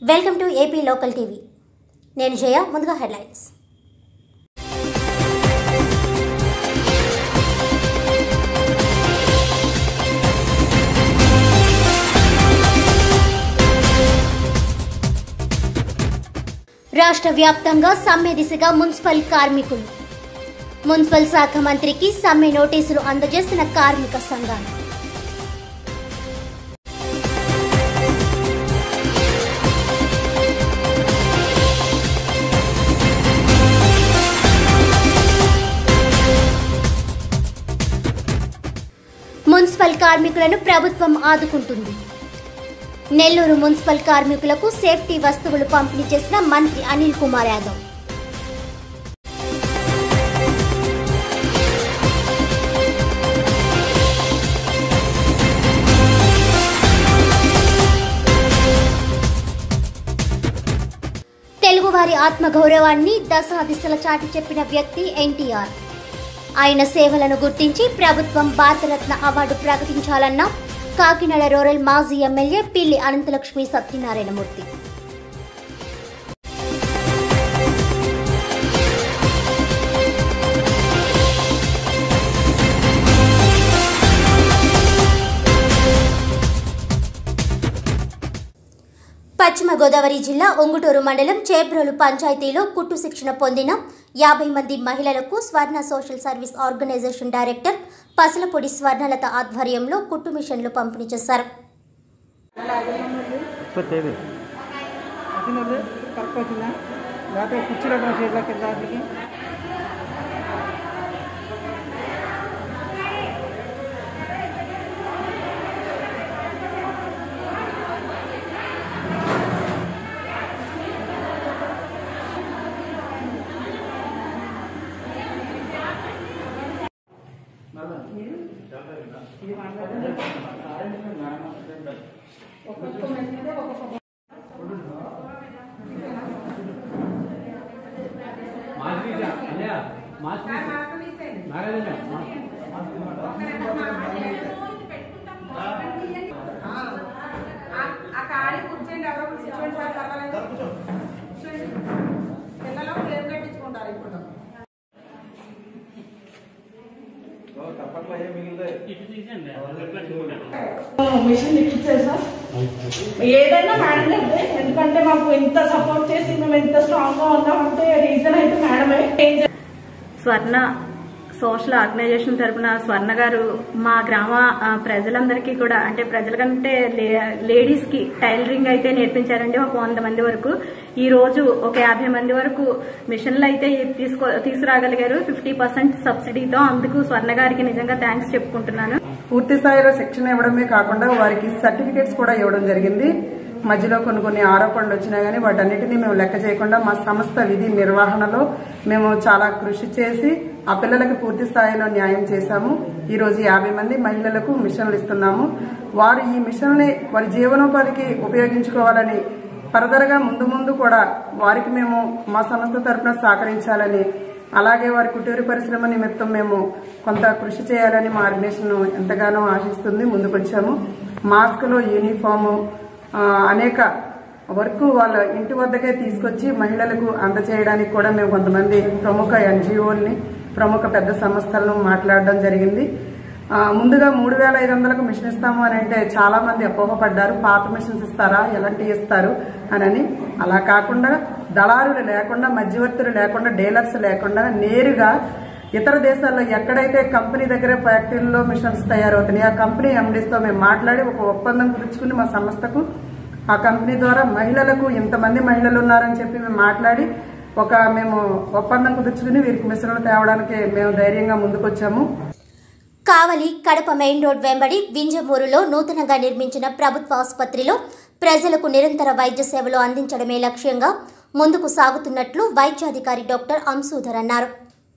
Welcome to AP local TV నేను జయ ముందుగా headlines రాష్ట్ర వ్యాప్తంగా సమ్మె దిశగా మున్సిపల్ కార్మికులు మున్సిపల్ శాఖ మంత్రికి సమ్మె నోటీసులు అందజేసిన కార్మిక సంఘాలు మున్సిపల్ కార్మికులను ప్రభుత్వం ఆదుకుంటుంది నెల్లూరు మున్సిపల్ కార్మికులకు సేఫ్టీ వస్తువులు పంపిణీ చేసిన మంత్రి అనిల్ కుమార్ యాదవ్ తెలుగువారి ఆత్మగౌరవాన్ని దశ దిశల చాటి చెప్పిన వ్యక్తి ఎన్టీఆర్ ఆయన సేవలను గుర్తించి ప్రభుత్వం భారతరత్న అవార్డు ప్రకటించాలన్న కాకినాడ రూరల్ మాజీ ఎమ్మెల్యే పిల్లి అనంతలక్ష్మి సత్యనారాయణమూర్తి పశ్చిమ గోదావరి జిల్లా ఒంగుటూరు మండలం చేబ్రోలు పంచాయతీలో కుట్టు శిక్షణ పొందిన యాభై మంది మహిళలకు Swarna social service organisation director Pasalapudi Swarnalatha ఆధ్వర్యంలో కుట్టు మిషన్లు పంపిణీ చేశారు ఇప్పತ್ತೇವೆ వచ్చినది కరెక్ట్ వచ్చిందా లేకపోతే కుర్చీలో చేతిలో కింద వాటికి ఆ ఖాళీ కూర్చోండి ఎవరో ఒకరు కూర్చోండి సార్ పర్వాలేదు కూర్చోండి. పిల్లలు ఫ్రేమ్ కట్టించుకుంటారు ఇప్పుడు మిషన్ ఇచ్చేది సార్ ఏదైనా మేడం అంటే ఎందుకంటే మాకు ఇంత సపోర్ట్ చేసి మేము ఎంత స్ట్రాంగ్ గా ఉన్నామంటే రీజన్ అయితే మేడమే ఏం చే- స్వర్ణ సోషల్ ఆర్గనైజేషన్ తరపున స్వర్ణ గారు మా గ్రామ ఆ, ప్రజలందరికీ కూడా అంటే ప్రజల కంటే లేడీస్ కి టైలరింగ్ అయితే నేర్పించారండి ఒక వంద మంది వరకు ఈ రోజు ఒక యాభై మంది వరకు మిషన్లు అయితే తీసుకో తీసుకురాగలిగారు ఫిఫ్టీ పర్సెంట్ సబ్సిడీతో అందుకు స్వర్ణ గారికి నిజంగా థ్యాంక్స్ చెప్పుకుంటున్నాను పూర్తి స్థాయిలో శిక్షణ ఇవ్వడమే కాకుండా వారికి సర్టిఫికేట్స్ కూడా ఇవ్వడం జరిగింది మధ్యలో కొన్ని కొన్ని ఆరోపణలు వచ్చినా కానీ వాటన్నిటిని మేము లెక్క చేయకుండా మా సంస్థ విధి నిర్వహణలో మేము చాలా కృషి చేసి ఆ పిల్లలకు పూర్తి స్థాయిలో న్యాయం చేశాము ఈ రోజు యాభై మంది మహిళలకు మిషన్లు ఇస్తున్నాము వారు ఈ మిషన్ని వారి జీవనోపాధికి ఉపయోగించుకోవాలని ఫర్దర్గా ముందు ముందు కూడా వారికి మేము మా సంస్థ తరఫున సహకరించాలని అలాగే వారి కుటీర పరిశ్రమ నిమిత్తం మేము కొంత కృషి చేయాలని మా ఆర్గనైజేషన్ ఎంతగానో ఆశిస్తుంది ముందుకొచ్చాము మాస్కులు యూనిఫాము ఆ, అనేక వర్క్ వాళ్ళ ఇంటి వద్దకే తీసుకొచ్చి మహిళలకు అందజేయడానికి కూడా మేము కొంతమంది ప్రముఖ ఎన్జిఓల్ని ప్రముఖ పెద్ద సంస్థలను మాట్లాడడం జరిగింది ఆ, ముందుగా మూడు వేల ఐదు వందలకు మిషన్ ఇస్తాము అని అంటే చాలా మంది అపోహపడ్డారు పాత మిషన్స్ ఇస్తారా ఎలాంటివి ఇస్తారు అని అలా కాకుండా దళారులు లేకుండా మధ్యవర్తులు లేకుండా డీలర్స్ లేకుండా నేరుగా ఇతర దేశాల్లో ఎక్కడైతే కంపెనీ దగ్గర ఫ్యాక్టరీల్లో మిషన్స్ తయారవుతున్నాయి ఆ కంపెనీ ఎండీస్తో మేము మాట్లాడి ఒక ఒప్పందం కుదుర్చుకుని మా సంస్థకు ఆ కంపెనీ ద్వారా మహిళలకు ఇంతమంది మహిళలు ఉన్నారని చెప్పి మేము మాట్లాడి ఒక మేము ఒప్పందం కుదుర్చుకుని వీరికి మిషన్లు తేవడానికి మేము ధైర్యంగా ముందుకొచ్చాము కావలి కడప మెయిన్ రోడ్ వెంబడి వింజమూరులో నూతనంగా నిర్మించిన ప్రభుత్వ ఆసుపత్రిలో ప్రజలకు నిరంతర వైద్య సేవలు అందించడమే లక్ష్యంగా ముందుకు సాగుతున్నట్లు వైద్యాధికారి డాక్టర్ అంశూధర్ అన్నారు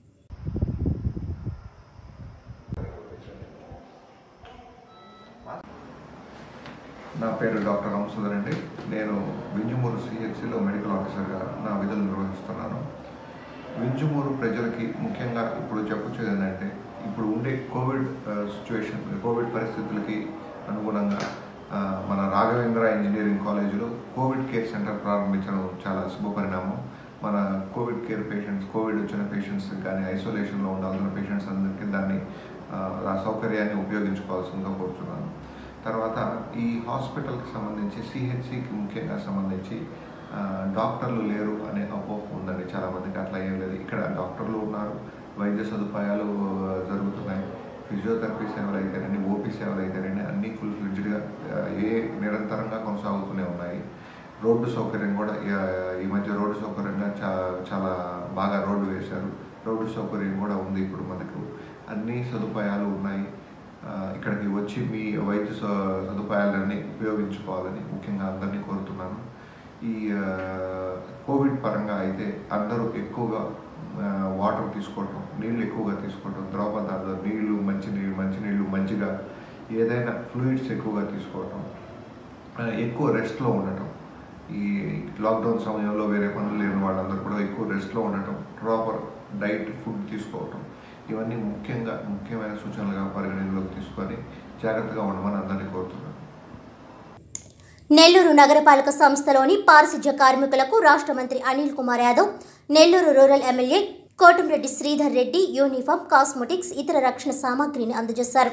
నా పేరు డాక్టర్ రామసుందర్ అండి నేను వింజమూరు సిహెచ్సిలో మెడికల్ ఆఫీసర్గా నా విధులు నిర్వహిస్తున్నాను వింజమూరు ప్రజలకి ముఖ్యంగా ఇప్పుడు చెప్పొచ్చేది ఏంటంటే ఇప్పుడు ఉండే కోవిడ్ సిచ్యువేషన్ కోవిడ్ పరిస్థితులకి అనుగుణంగా ఆ, మన రాఘవేంద్ర ఇంజనీరింగ్ కాలేజీలో కోవిడ్ కేర్ సెంటర్ ప్రారంభించడం చాలా శుభపరిణామం మన కోవిడ్ కేర్ పేషెంట్స్ కోవిడ్ వచ్చిన పేషెంట్స్ కానీ ఐసోలేషన్లో ఉండాల్సిన పేషెంట్స్ అందరికీ దాన్ని ఆ, ఆ సౌకర్యాన్ని ఉపయోగించుకోవాల్సిందిగా కోరుతున్నాను తర్వాత ఈ హాస్పిటల్కి సంబంధించి సిహెచ్సికి ముఖ్యంగా సంబంధించి ఆ, డాక్టర్లు లేరు అనే అపోహ ఉందండి చాలామందికి అట్లా ఏం లేదు ఇక్కడ డాక్టర్లు ఉన్నారు వైద్య సదుపాయాలు ఆ, జరుగుతున్నాయి ఫిజియోథెరపీ సేవలు అయితేనండి ఓపీ సేవలు అయితేనండి అన్నీ ఫుల్ ఫ్లెడ్జ్డ్గా ఏ నిరంతరంగా కొనసాగుతూనే ఉన్నాయి రోడ్డు సౌకర్యం కూడా ఆ, ఈ మధ్య రోడ్డు సౌకర్యంగా చా చాలా బాగా రోడ్డు వేశారు రోడ్డు సౌకర్యం కూడా ఉంది ఇప్పుడు మనకు అన్ని సదుపాయాలు ఉన్నాయి ఆ, ఇక్కడికి వచ్చి మీ వైద్య స- సదుపాయాలన్నీ ఉపయోగించుకోవాలని ముఖ్యంగా అందరినీ కోరుతున్నాను ఈ ఆ, కోవిడ్ పరంగా అయితే అందరూ ఎక్కువగా ఆ, వాటర్ తీసుకోవటం నీళ్ళు ఎక్కువగా తీసుకోవటం ద్రవ పదార్థాలు నీళ్లు మంచినీళ్ళు మంచినీళ్ళు మంచిగా ఏదైనా ఫ్లూయిడ్స్ ఎక్కువగా తీసుకోవటం ఆ, ఎక్కువ రెస్ట్లో ఉండటం ఈ లాక్డౌన్ సమయంలో వేరే పనులు లేని వాళ్ళందరూ కూడా ఎక్కువ రెస్ట్లో ఉండటం ప్రాపర్ డైట్ ఫుడ్ తీసుకోవటం ఇవన్నీ ముఖ్యంగా ముఖ్యమైన సూచనలుగా పరిగణనలోకి తీసుకొని జాగ్రత్తగా ఉండమని అందరినీ కోరుతున్నాను నెల్లూరు నగరపాలక సంస్థలోని పారిశుధ్య కార్మికులకు రాష్ట్ర మంత్రి Anil Kumar Yadav Nellore rural MLA Kotamreddy Sridhar Reddy uniform cosmetics ఇతర రక్షణ సామాగ్రిని అందజేశారు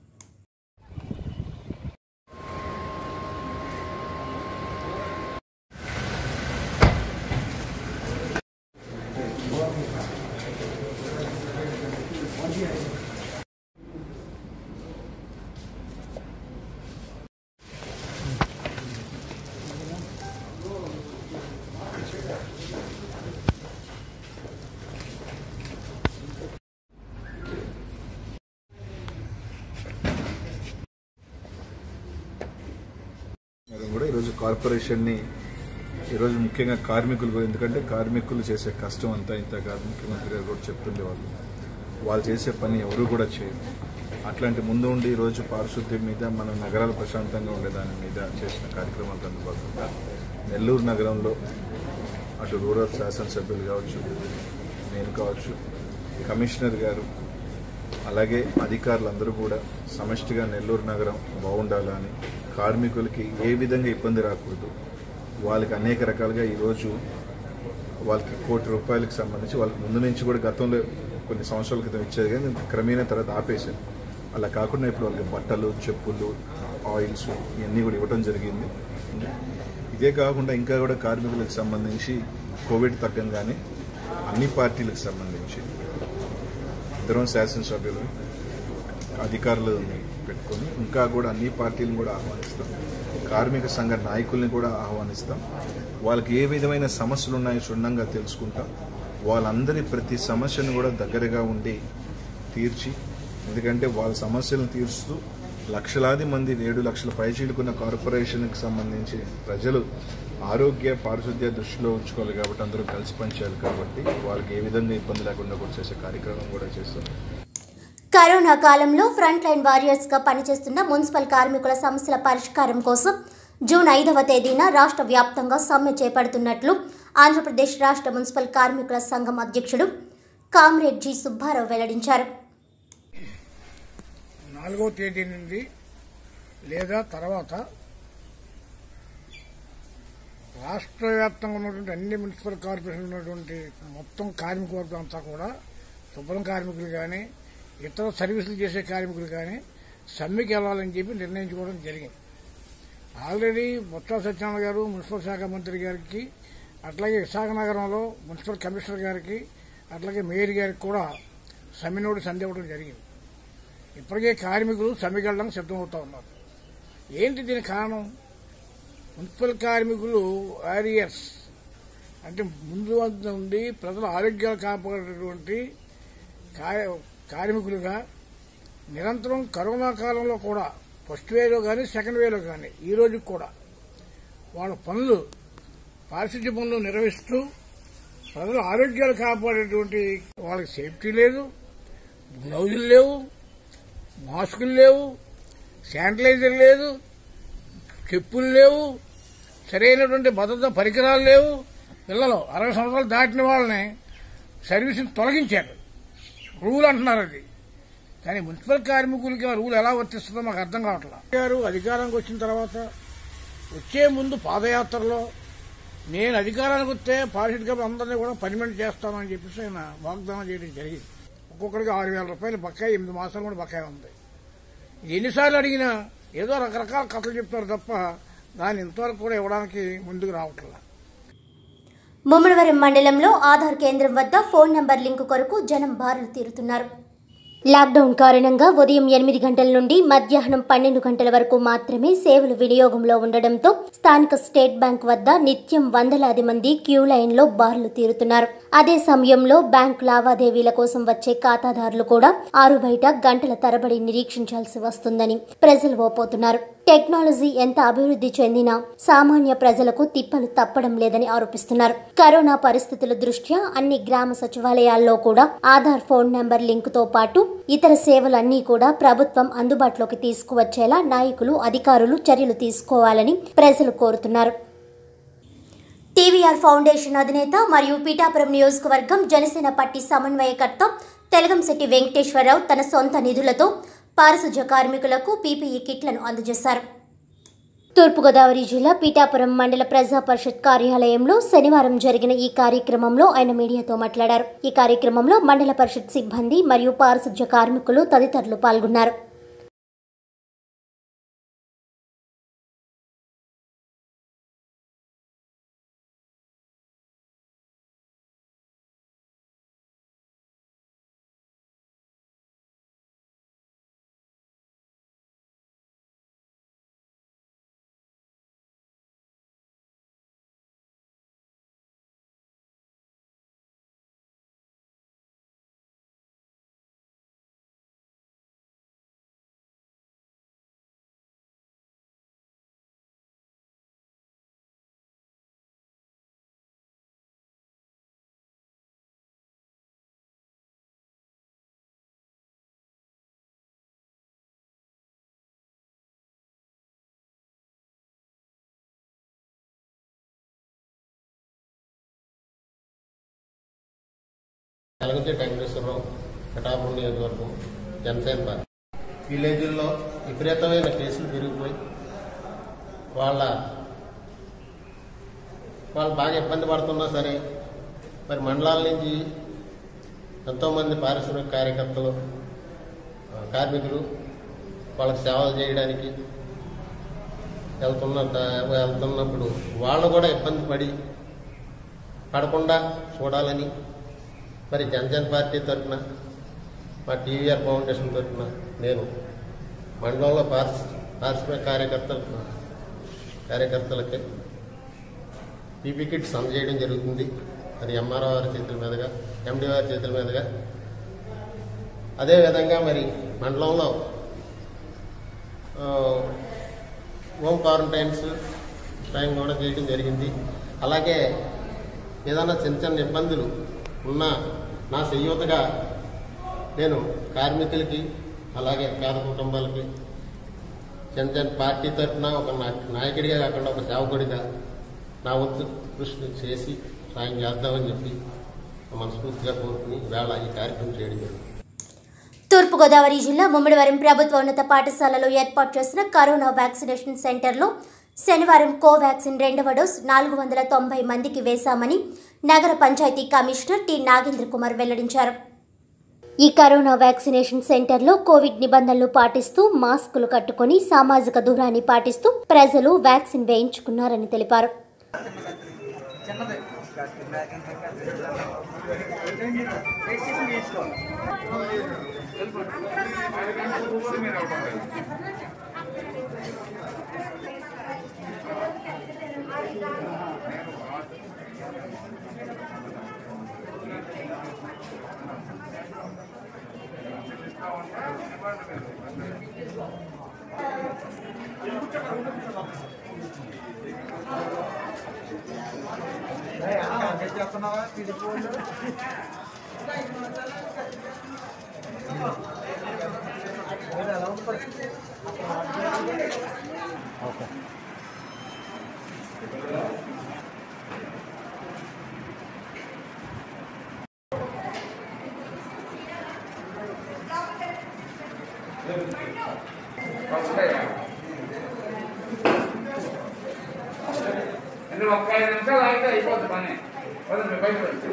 మేడం కూడా ఈరోజు కార్పొరేషన్ని ఈరోజు ముఖ్యంగా కార్మికులు కూడా ఎందుకంటే కార్మికులు చేసే కష్టం అంతా ఇంత కాదు ముఖ్యమంత్రి గారు కూడా చెప్తుండేవాళ్ళు వాళ్ళు చేసే పని ఎవరు కూడా చేయరు అట్లాంటి ముందు ఉండి ఈరోజు పారిశుద్ధ్యం మీద మన నగరాలు ప్రశాంతంగా ఉండేదాని మీద చేసిన కార్యక్రమాలతో భాగంగా నెల్లూరు నగరంలో అటు రూరల్ శాసనసభ్యులు కావచ్చు నేను కావచ్చు కమిషనర్ గారు అలాగే అధికారులందరూ కూడా సమష్టిగా నెల్లూరు నగరం బాగుండాలని కార్మికులకి ఏ విధంగా ఇబ్బంది రాకూడదు వాళ్ళకి అనేక రకాలుగా ఈరోజు వాళ్ళకి కోటి రూపాయలకు సంబంధించి వాళ్ళకి ముందు నుంచి కూడా గతంలో కొన్ని సంవత్సరాల క్రితం ఇచ్చేది కానీ క్రమేణా తర్వాత ఆపేశారు అలా కాకుండా ఇప్పుడు వాళ్ళకి బట్టలు చెప్పులు ఆయిల్స్ ఇవన్నీ కూడా ఇవ్వడం జరిగింది ఇదే కాకుండా ఇంకా కూడా కార్మికులకు సంబంధించి కోవిడ్ తగ్గంగానే అన్ని పార్టీలకు సంబంధించి ఇద్దరం శాసనసభ్యులు అధికారులు పెట్టుకొని ఇంకా కూడా అన్ని పార్టీలను కూడా ఆహ్వానిస్తాం కార్మిక సంఘ నాయకుల్ని కూడా ఆహ్వానిస్తాం వాళ్ళకి ఏ విధమైన సమస్యలు ఉన్నాయో క్షుణ్ణంగా తెలుసుకుంటాం వాళ్ళందరి ప్రతి సమస్యను కూడా దగ్గరగా ఉండి తీర్చి ఎందుకంటే వాళ్ళ సమస్యలను తీర్చుతూ లక్షలాది మంది ఏడు లక్షల పైచీలుకున్న కార్పొరేషన్కి సంబంధించి ప్రజలు ఆరోగ్య పారిశుద్ధ్య దృష్టిలో ఉంచుకోవాలి కాబట్టి అందరూ కలిసి పనిచేయాలి కాబట్టి వాళ్ళకి ఏ విధంగా ఇబ్బంది లేకుండా కూడా చేసే కార్యక్రమం కూడా చేస్తాం కరోనా కాలంలో ఫ్రంట్ లైన్ వారియర్స్ గా పనిచేస్తున్న మున్సిపల్ కార్మికుల సమస్యల పరిష్కారం కోసం జూన్ ఐదవ తేదీన రాష్ట్ర వ్యాప్తంగా సమ్మె చేపడుతున్నట్లు ఆంధ్రప్రదేశ్ రాష్ట్ర మున్సిపల్ కార్మికుల సంఘం అధ్యక్షుడు కామ్రేడ్ జి సుబ్బారావు వెల్లడించారు నాలుగో తేదీ నుండి లేదా తర్వాత రాష్ట్ర వ్యాప్తంగా ఉన్నటువంటి అన్ని మున్సిపల్ కార్పొరేషన్ ఉన్నటువంటి మొత్తం కార్మిక వర్గం అంతా కూడా శుభ్రం కార్మికులు కానీ ఇతర సర్వీసులు చేసే కార్మికులు కానీ సమ్మెకి వెళ్ళాలని చెప్పి నిర్ణయించుకోవడం జరిగింది ఆల్రెడీ బొత్స సత్యనారాయణ గారు మున్సిపల్ శాఖ మంత్రి గారికి అట్లాగే విశాఖ నగరంలో మున్సిపల్ కమిషనర్ గారికి అట్లాగే మేయర్ గారికి కూడా సమ్మె నోటీస్ అందివ్వడం జరిగింది ఇప్పటికే కార్మికులు సమ్మెకి వెళ్ళడానికి సిద్ధమవుతా ఉన్నారు ఏంటి దీని కారణం మున్సిపల్ కార్మికులు వారియర్స్ అంటే ముందు వద్ద నుండి ప్రజల ఆరోగ్యాలు కాపాడేటువంటి కా- కార్మికులుగా నిరంతరం కరోనా కాలంలో కూడా ఫస్ట్ వేలో కానీ సెకండ్ వేలో కానీ ఈ రోజుకి కూడా వాళ్ళ పనులు పారిశుద్ధ్య పనులు నిర్వహిస్తూ ప్రజల ఆరోగ్యాలు కాపాడేటువంటి వాళ్ళకి సేఫ్టీ లేదు గ్లౌజులు లేవు మాస్కులు లేవు శానిటైజర్ లేదు చెప్పులు లేవు సరైనటువంటి భద్రతా పరికరాలు లేవు పిల్లలు అరవై సంవత్సరాలు దాటిన వాళ్ళని సర్వీసుని తొలగించారు రూల్ అంటున్నారు అది కానీ మున్సిపల్ కార్మికులకి ఆ రూల్ ఎలా వర్తిస్తుందో మాకు అర్థం కావట్లేదు గారు అధికారానికి వచ్చిన తర్వాత వచ్చే ముందు పాదయాత్రలో నేను అధికారానికి వస్తే పారిశుద్ధ కమిటీ అందరినీ కూడా పర్మినెంట్ చేస్తానని చెప్పేసి ఆయన వాగ్దానం చేయడం జరిగింది ఒక్కొక్కరికి ఆరు వేల రూపాయలు బకాయి ఎనిమిది మాసాలు కూడా బకాయి ఉంది ఇది ఎన్నిసార్లు అడిగినా ఏదో రకరకాల కథలు చెప్తారు తప్ప దాన్ని ఇంతవరకు కూడా ఇవ్వడానికి ముందుకు రావట్లేదు ముమ్మడివరం మండలంలో ఆధార్ కేంద్రం వద్ద ఫోన్ నంబర్ లింకు కొరకు జనం బారులు తీరుతున్నారు లాక్డౌన్ కారణంగా ఉదయం ఎనిమిది గంటల నుండి మధ్యాహ్నం పన్నెండు గంటల వరకు మాత్రమే సేవలు వినియోగంలో ఉండడంతో స్థానిక స్టేట్ బ్యాంక్ వద్ద నిత్యం వందలాది మంది క్యూ లైన్లో బార్లు తీరుతున్నారు అదే సమయంలో బ్యాంక్ లావాదేవీల కోసం వచ్చే ఖాతాదారులు కూడా ఆరు బయట గంటల తరబడి నిరీక్షించాల్సి వస్తుందని ప్రజలు ఓపోతున్నారు టెక్నాలజీ ఎంత అభివృద్ధి చెందినా సామాన్య ప్రజలకు తిప్పలు తప్పడం లేదని ఆరోపిస్తున్నారు కరోనా పరిస్థితుల దృష్ట్యా అన్ని గ్రామ సచివాలయాల్లో కూడా ఆధార్ ఫోన్ నెంబర్ లింకుతో పాటు ఇతర సేవలన్నీ కూడా ప్రభుత్వం అందుబాటులోకి తీసుకువచ్చేలా నాయకులు అధికారులు చర్యలు తీసుకోవాలని ప్రజలు కోరుతున్నారు టీవీఆర్ ఫౌండేషన్ అధినేత మరియు పీఠాపురం నియోజకవర్గం జనసేన పార్టీ సమన్వయకర్త తెలగంశెట్టి వెంకటేశ్వరరావు తన సొంత నిధులతో పారిశుధ్య కార్మికులకు పీపీఈ కిట్లను అందజేశారు తూర్పుగోదావరి జిల్లా పీఠాపురం మండల ప్రజా పరిషత్ కార్యాలయంలో శనివారం జరిగిన ఈ కార్యక్రమంలో ఆయన మీడియాతో మాట్లాడారు ఈ కార్యక్రమంలో మండల పరిషత్ సిబ్బంది మరియు పారిశుధ్య కార్మికులు తదితరులు పాల్గొన్నారు వెలగంటి వెంకటేశ్వరరావు పిఠాపురం నియోజకవర్గం జనసేన పార్టీ విలేజ్ల్లో విపరీతమైన కేసులు పెరిగిపోయి వాళ్ళ వాళ్ళు బాగా ఇబ్బంది పడుతున్నా సరే మరి మండలాల నుంచి ఎంతోమంది పారిశ్రామిక కార్యకర్తలు ఆ, కార్మికులు వాళ్ళకి సేవలు చేయడానికి వెళ్తున్న వెళ్తున్నప్పుడు వాళ్ళు కూడా ఇబ్బంది పడి పడకుండా చూడాలని మరి జనజన్ పార్టీ తరఫున మా టీవీఆర్ ఫౌండేషన్ తరఫున నేను మండలంలో పారిశ పారిశ్రామిక కార్యకర్తలకు కార్యకర్తలకి పీపీ కిట్స్ అందజేయడం జరుగుతుంది అది ఎంఆర్ఓ వారి చేతుల మీదుగా ఎండి వారి చేతుల మీదుగా అదేవిధంగా మరి మండలంలో ఆ, హోమ్ క్వారంటైన్స్ టైం కూడా చేయడం జరిగింది అలాగే ఏదైనా చిన్న చిన్న ఇబ్బందులు ఉన్నా నా సయ్యూతగా నేను కార్మికులకి అలాగే పేద కుటుంబాలకి చిన్న చిన్న పార్టీ తరఫున ఒక నా- నాయకుడిగా కాకుండా ఒక సేవకుడిగా నా వంతు కృషి చేసి సాయం చేద్దామని చెప్పి మనస్ఫూర్తిగా కోరుకుని వేళ ఈ కార్యక్రమం చేయడం జరిగింది తూర్పుగోదావరి జిల్లా ముమ్మిడివరం ప్రభుత్వ ఉన్నత పాఠశాలలో ఏర్పాటు చేసిన కరోనా వ్యాక్సినేషన్ సెంటర్లో శనివారం కోవాక్సిన్ రెండవ డోస్ నాలుగు వందల తొంభై మందికి వేశామని నగర పంచాయతీ కమిషనర్ టి నాగేంద్ర కుమార్ వెల్లడించారు ఈ కరోనా వ్యాక్సినేషన్ సెంటర్లో కోవిడ్ నిబంధనలు పాటిస్తూ మాస్కులు కట్టుకొని సామాజిక దూరాన్ని పాటిస్తూ ప్రజలు వ్యాక్సిన్ వేయించుకున్నారని తెలిపారు ఇందులో ఒక్క ఐదు నిమిషాలు ఆగితే అయిపోద్ది పని వదండి మీ బయట రండి.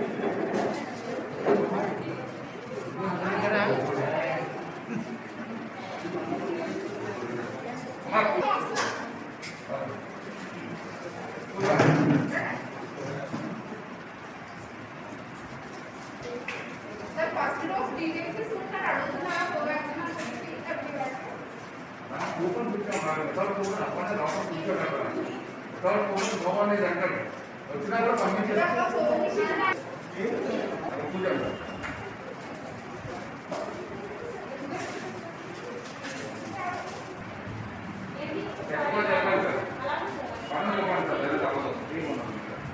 కూపన్ కూర్చోమన్నారు ఎవరు కూపన్ అప్పటి లోపల కూర్చోలేదు ఎవరు కూపన్ గోవా అనేది అంటారు వచ్చినా కూడా పంపించారు కూర్చోండి ఎక్కువ చెప్పాలి సార్ పన్నులు ఇవ్వండి సార్ లేదా అవ్వదు ఫ్రీ ఉన్నాం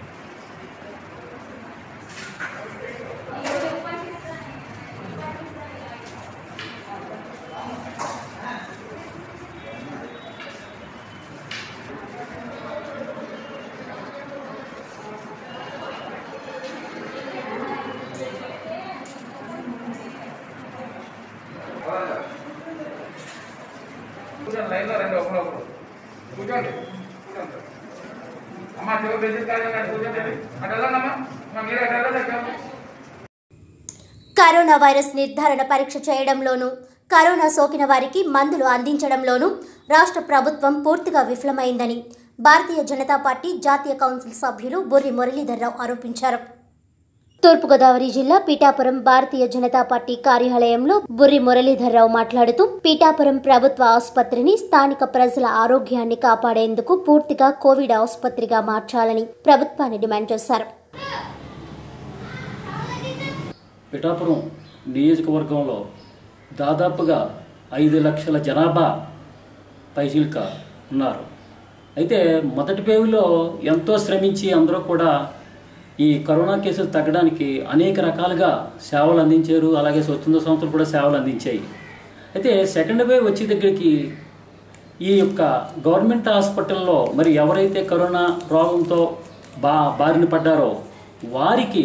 కూర్చోండి లైన్లో రండి ఒకరొకరు కూర్చోండి కూర్చోండి సార్. అమ్మా చివరి బెంచ్ కాదు కూర్చోండి అటు వెళ్ళండమ్మా అమ్మా మీరు అటు వెళ్ళండి అటు. కరోనా వైరస్ నిర్ధారణ పరీక్ష చేయడంలోనూ కరోనా సోకిన వారికి మందులు అందించడంలోనూ రాష్ట్ర ప్రభుత్వం పూర్తిగా విఫలమైందని భారతీయ జనతా పార్టీ జాతీయ కౌన్సిల్ సభ్యులు బుర్రి మురళీధర్రావు ఆరోపించారు తూర్పుగోదావరి జిల్లా పీఠాపురం భారతీయ జనతా పార్టీ కార్యాలయంలో బుర్రి మురళీధర్రావు మాట్లాడుతూ పీఠాపురం ప్రభుత్వ ఆసుపత్రిని స్థానిక ప్రజల ఆరోగ్యాన్ని కాపాడేందుకు పూర్తిగా కోవిడ్ ఆసుపత్రిగా మార్చాలని ప్రభుత్వాన్ని డిమాండ్ చేశారు పిఠాపురం నియోజకవర్గంలో దాదాపుగా ఐదు లక్షల జనాభా పైచిల్క ఉన్నారు అయితే మొదటి వేవ్లో ఎంతో శ్రమించి అందరూ కూడా ఈ కరోనా కేసులు తగ్గడానికి అనేక రకాలుగా సేవలు అందించారు అలాగే స్వచ్ఛంద సంస్థలు కూడా సేవలు అందించాయి అయితే సెకండ్ వేవ్ వచ్చే దగ్గరికి ఈ యొక్క గవర్నమెంట్ హాస్పిటల్లో మరి ఎవరైతే కరోనా రోగంతో బా బారిన పడ్డారో వారికి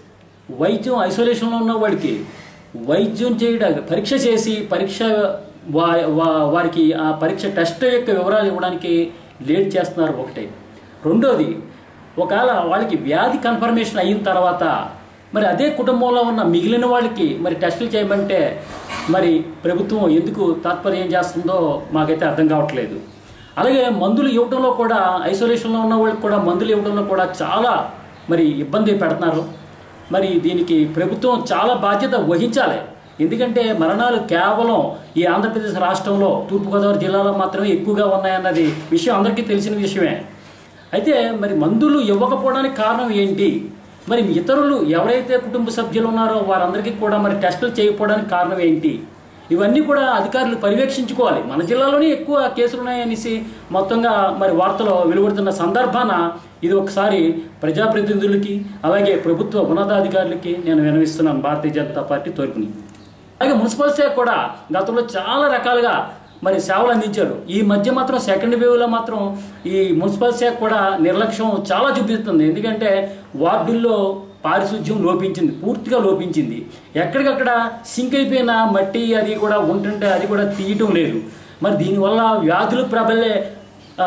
వైద్యం ఐసోలేషన్లో ఉన్న వాడికి వైద్యం చేయడానికి పరీక్ష చేసి పరీక్ష వా వా- వారికి ఆ పరీక్ష టెస్ట్ యొక్క వివరాలు ఇవ్వడానికి లేట్ చేస్తున్నారు ఒకటి రెండోది ఒకవేళ వాళ్ళకి వ్యాధి కన్ఫర్మేషన్ అయిన తర్వాత మరి అదే కుటుంబంలో ఉన్న మిగిలిన వాళ్ళకి మరి టెస్టులు చేయమంటే మరి ప్రభుత్వం ఎందుకు తాత్పర్యం చేస్తుందో మాకైతే అర్థం కావట్లేదు అలాగే మందులు ఇవ్వడంలో కూడా ఐసోలేషన్లో ఉన్న వాళ్ళకి కూడా మందులు ఇవ్వడంలో కూడా చాలా మరి ఇబ్బంది పెడుతున్నారు మరి దీనికి ప్రభుత్వం చాలా బాధ్యత వహించాలి ఎందుకంటే మరణాలు కేవలం ఈ ఆంధ్రప్రదేశ్ రాష్ట్రంలో తూర్పుగోదావరి జిల్లాలో మాత్రమే ఎక్కువగా ఉన్నాయన్నది విషయం అందరికీ తెలిసిన విషయమే అయితే మరి మందులు ఇవ్వకపోవడానికి కారణం ఏంటి మరి ఇతరులు ఎవరైతే కుటుంబ సభ్యులు ఉన్నారో వారందరికీ కూడా మరి టెస్టులు చేయకపోవడానికి కారణం ఏంటి ఇవన్నీ కూడా అధికారులు పర్యవేక్షించుకోవాలి మన జిల్లాలోనే ఎక్కువ కేసులు ఉన్నాయనేసి మొత్తంగా మరి వార్తలో వెలువడుతున్న సందర్భాన ఇది ఒకసారి ప్రజాప్రతినిధులకి అలాగే ప్రభుత్వ ఉన్నతాధికారులకి నేను వినవిస్తున్నాను భారతీయ జనతా పార్టీ తరపుని అలాగే మున్సిపల్ శాఖ కూడా గతంలో చాలా రకాలుగా మరి సేవలు అందించారు ఈ మధ్య మాత్రం సెకండ్ వేవ్లో మాత్రం ఈ మున్సిపల్ శాఖ కూడా నిర్లక్ష్యం చాలా చూపిస్తుంది ఎందుకంటే వార్డుల్లో పారిశుధ్యం లోపించింది పూర్తిగా లోపించింది ఎక్కడికక్కడ సింక్ అయిపోయిన మట్టి అది కూడా ఉంటుంటే అది కూడా తీయటం లేదు మరి దీనివల్ల వ్యాధులు ప్రబలే ఆ,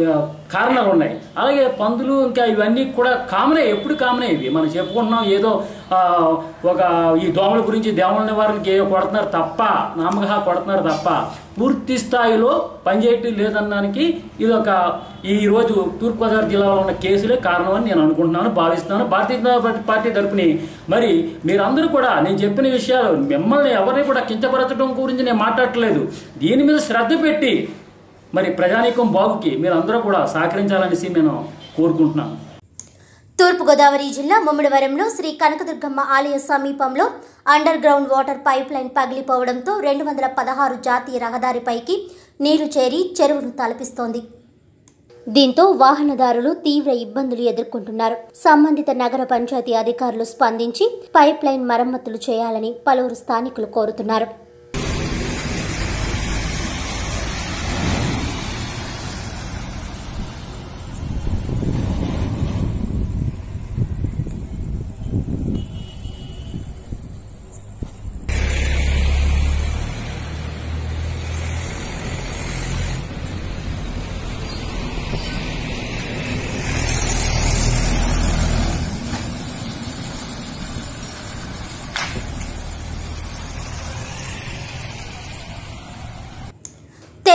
కారణాలు ఉన్నాయి అలాగే పందులు ఇంకా ఇవన్నీ కూడా కామనే ఎప్పుడు కామనే ఇవి మనం చెప్పుకుంటున్నాం ఏదో ఆ, ఒక ఈ దోమల గురించి దోమల నివారణకి ఏదో కొడుతున్నారు తప్ప నామగా కొడుతున్నారు తప్ప పూర్తి స్థాయిలో పనిచేయటం లేదనడానికి ఇది ఒక ఈ రోజు తూర్పుగోదావరి జిల్లాలో ఉన్న కేసులే కారణం అని నేను అనుకుంటున్నాను భావిస్తున్నాను భారతీయ జనతా పార్టీ- పార్టీ తరపుని మరి మీరందరూ కూడా నేను చెప్పిన విషయాలు మిమ్మల్ని ఎవరిని కూడా కించపరచడం గురించి నేను మాట్లాడట్లేదు దీని మీద శ్రద్ధ పెట్టి మరి ప్రజానీకం బాగుకి మీరందరూ కూడా సహకరించాలనేసి నేను కోరుకుంటున్నాను తూర్పుగోదావరి జిల్లా ముమ్మిడివరంలో శ్రీ కనకదుర్గమ్మ ఆలయ సమీపంలో underground water pipeline పగిలిపోవడంతో రెండు వందల పదహారు జాతీయ రహదారిపైకి నీరు చేరి చెరువును తలపిస్తోంది దీంతో వాహనదారులు తీవ్ర ఇబ్బందులు ఎదుర్కొంటున్నారు సంబంధిత నగర పంచాయతీ అధికారులు స్పందించి పైప్ లైన్ మరమ్మతులు చేయాలని పలువురు స్థానికులు కోరుతున్నారు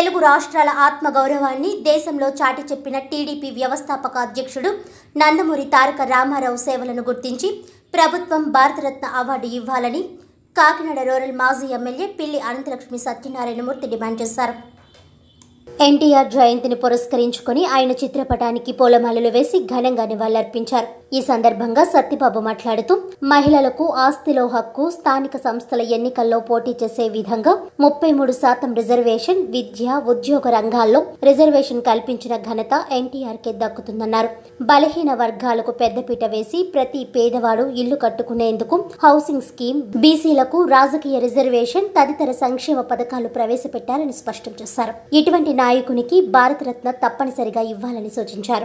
తెలుగు రాష్ట్రాల ఆత్మగౌరవాన్ని దేశంలో చాటి చెప్పిన టీడీపీ వ్యవస్థాపక అధ్యక్షుడు నందమూరి తారక రామారావు సేవలను గుర్తించి ప్రభుత్వం భారతరత్న అవార్డు ఇవ్వాలని కాకినాడ రూరల్ మాజీ ఎమ్మెల్యే పిల్లి అనంతలక్ష్మి సత్యనారాయణమూర్తి డిమాండ్ చేశారు ఎన్టీఆర్ జయంతిని పురస్కరించుకొని ఆయన చిత్రపటానికి పూలమాలలు వేసి ఘనంగా నివాళులర్పించారు ఈ సందర్భంగా సత్యబాబు మాట్లాడుతూ మహిళలకు ఆస్తిలో హక్కు స్థానిక సంస్థల ఎన్నికల్లో పోటీ చేసే విధంగా ముప్పై మూడు శాతం రిజర్వేషన్ విద్య ఉద్యోగ రంగాల్లో రిజర్వేషన్ కల్పించిన ఘనత ఎన్టీఆర్ కే దక్కుతుందన్నారు బలహీన వర్గాలకు పెద్దపీట వేసి ప్రతి పేదవాడు ఇల్లు కట్టుకునేందుకు హౌసింగ్ స్కీమ్ బీసీలకు రాజకీయ రిజర్వేషన్ తదితర సంక్షేమ పథకాలు ప్రవేశపెట్టాలని స్పష్టం చేశారు ఇటువంటి నాయకునికి భారతరత్న తప్పనిసరిగా ఇవ్వాలని సూచించారు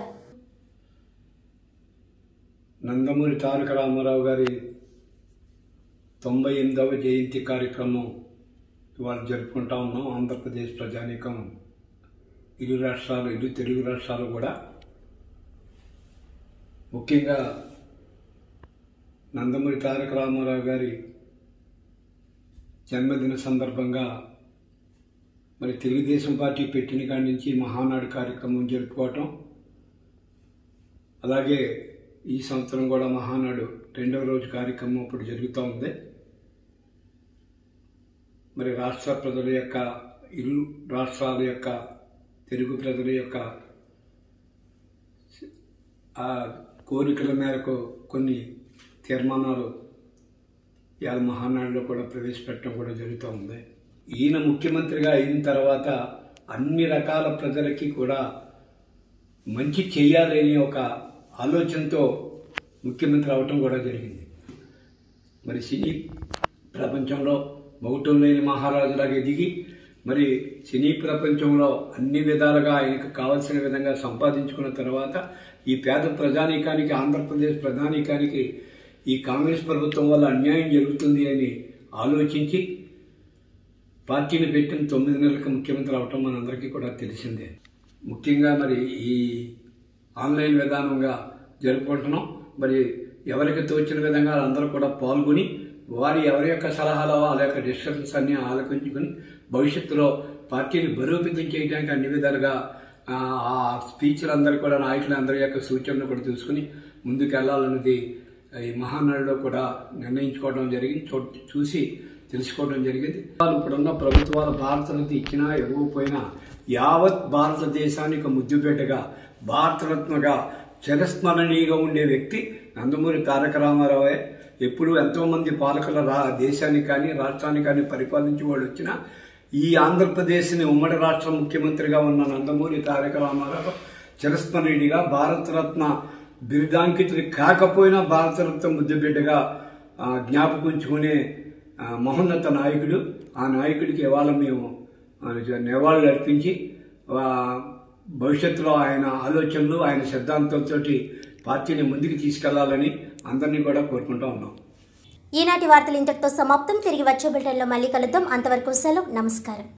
నందమూరి తారక రామారావు గారి తొంభై ఎనిమిదవ జయంతి కార్యక్రమం ఇవాళ జరుపుకుంటా ఉన్నాం ఆంధ్రప్రదేశ్ ప్రజానీకం ఇరు రాష్ట్రాలు ఇరు తెలుగు రాష్ట్రాలు కూడా ముఖ్యంగా నందమూరి తారక రామారావు గారి జన్మదిన సందర్భంగా మరి తెలుగుదేశం పార్టీ పెట్టిన కాడి నుంచి మహానాడు కార్యక్రమం జరుపుకోవటం అలాగే ఈ సంవత్సరం కూడా మహానాడు రెండవ రోజు కార్యక్రమం ఇప్పుడు జరుగుతూ ఉంది మరి రాష్ట్ర ప్రజల యొక్క ఇరు రాష్ట్రాల యొక్క తెలుగు ప్రజల యొక్క ఆ కోరికల మేరకు కొన్ని తీర్మానాలు ఇవాళ మహానాడులో కూడా ప్రవేశపెట్టడం కూడా జరుగుతూ ఉంది ఈయన ముఖ్యమంత్రిగా అయిన తర్వాత అన్ని రకాల ప్రజలకి కూడా మంచి చేయాలని ఒక ఆలోచనతో ముఖ్యమంత్రి అవటం కూడా జరిగింది మరి సినీ ప్రపంచంలో మౌటం లేని మహారాజులాగా ఎదిగి మరి సినీ ప్రపంచంలో అన్ని విధాలుగా ఆయనకు కావలసిన విధంగా సంపాదించుకున్న తర్వాత ఈ పేద ప్రజానీకానికి ఆంధ్రప్రదేశ్ ప్రధానికానికి ఈ కాంగ్రెస్ ప్రభుత్వం వల్ల అన్యాయం జరుగుతుంది అని ఆలోచించి పార్టీని పెట్టిన తొమ్మిది నెలలకు ముఖ్యమంత్రి అవటం మనందరికీ కూడా తెలిసిందే ముఖ్యంగా మరి ఈ ఆన్లైన్ విధానంగా జరుపుకుంటున్నాం మరి ఎవరికి తోచిన విధంగా అందరూ కూడా పాల్గొని వారి ఎవరి యొక్క సలహాలు వాళ్ళ యొక్క డిస్కషన్స్ అన్ని ఆలోచించుకుని భవిష్యత్తులో పార్టీని బలోపేతం చేయడానికి అన్ని విధాలుగా ఆ, ఆ స్పీచ్లు అందరూ కూడా నాయకులందరి యొక్క సూచనలు కూడా తెలుసుకుని ముందుకు వెళ్ళాలన్నది ఈ మహానాడులో కూడా నిర్ణయించుకోవడం జరిగింది చూ- చూసి తెలుసుకోవడం జరిగింది వాళ్ళు ఇప్పుడున్న ప్రభుత్వాలు భారతరత్న ఇచ్చినా ఇవ్వకపోయినా యావత్ భారతదేశానికి ముద్దుపేటగా భారతరత్నగా చిరస్మరణీయంగా ఉండే వ్యక్తి నందమూరి తారక రామారావే ఎప్పుడు ఎంతో మంది పాలకుల రా దేశానికి కానీ రాష్ట్రానికి కానీ పరిపాలించి వాళ్ళు వచ్చినా ఈ ఆంధ్రప్రదేశ్ని ఉమ్మడి రాష్ట్ర ముఖ్యమంత్రిగా ఉన్న నందమూరి తారక రామారావు చిరస్మరణీయుడిగా భారతరత్న బిరుదాంకితులు కాకపోయినా భారతరత్న ముద్దుబిడ్డగా ఆ, జ్ఞాపకుంచుకునే ఆ, మహోన్నత నాయకుడు ఆ నాయకుడికి ఇవాళ మేము ఆ, నివాళులు అర్పించి ఆ, భవిష్యత్తులో ఆయన ఆలోచనలు ఆయన సిద్ధాంతంతో పార్టీని ముందుకు తీసుకెళ్లాలని అందరినీ కూడా కోరుకుంటా ఉన్నాం ఈనాటి వార్తలు ఇంతటితో సమాప్తం తిరిగి వచ్చే బులెటిన్లో మళ్ళీ కలుద్దాం అంతవరకు సెలవు నమస్కారం